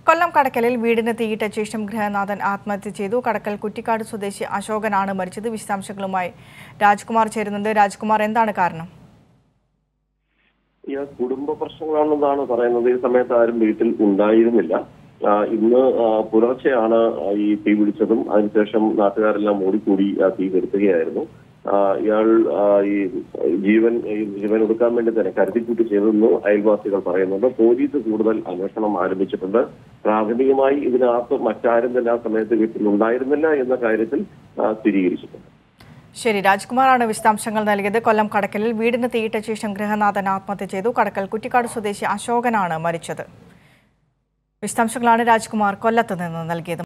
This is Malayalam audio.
കൊല്ലം കടക്കലിൽ വീടിന് തീയിട്ട ശേഷം ഗൃഹനാഥൻ ആത്മഹത്യ ചെയ്തു കടക്കൽ കുറ്റിക്കാട് സ്വദേശി അശോകനാണ് മരിച്ചത് വിശദാംശങ്ങളുമായി രാജ്കുമാർ ചേരുന്നുണ്ട് രാജ്കുമാർ എന്താണ് കാരണം ഈ കുടുംബ പ്രശ്നങ്ങളാണെന്നാണ് പറയുന്നത് ഈ സമയത്ത് ആരും വീട്ടിൽ ഉണ്ടായിരുന്നില്ല ആ, ഇന്ന് ആ, പുലർച്ചെയാണ് ഈ തീ പിടിച്ചതും അതിനുശേഷം നാട്ടുകാരെല്ലാം ഓടിക്കൂടി ആ തീ കെടുത്തുകയായിരുന്നു ആ, ഇയാൾ ആ, ഈ ജീവൻ ഈ ജീവൻ ഒടുക്കാൻ വേണ്ടി തന്നെ കരുതിക്കൂട്ടി ചെയ്തെന്ന് അയൽവാസികൾ പറയുന്നുണ്ട് പോലീസ് കൂടുതൽ അന്വേഷണം ആരംഭിച്ചിട്ടുണ്ട് പ്രാഥമികമായി ഇതിനകത്ത് മറ്റാരും തന്നെ ആ സമയത്ത് വീട്ടിൽ ഉണ്ടായിരുന്നില്ല എന്ന കാര്യത്തിൽ ആ, സ്ഥിരീകരിച്ചിട്ടുണ്ട് ശരി രാജ്കുമാറാണ് വിശദാംശങ്ങൾ നൽകിയത് കൊല്ലം കടക്കലിൽ വീടിന് തീയിട്ട ശേഷം ഗൃഹനാഥൻ ആത്മഹത്യ ചെയ്തു കടക്കൽ കുറ്റിക്കാട് സ്വദേശി അശോകനാണ് മരിച്ചത് വിശദാംശങ്ങളാണ് രാജ്കുമാർ കൊല്ലത്ത് നിന്ന് നൽകിയത്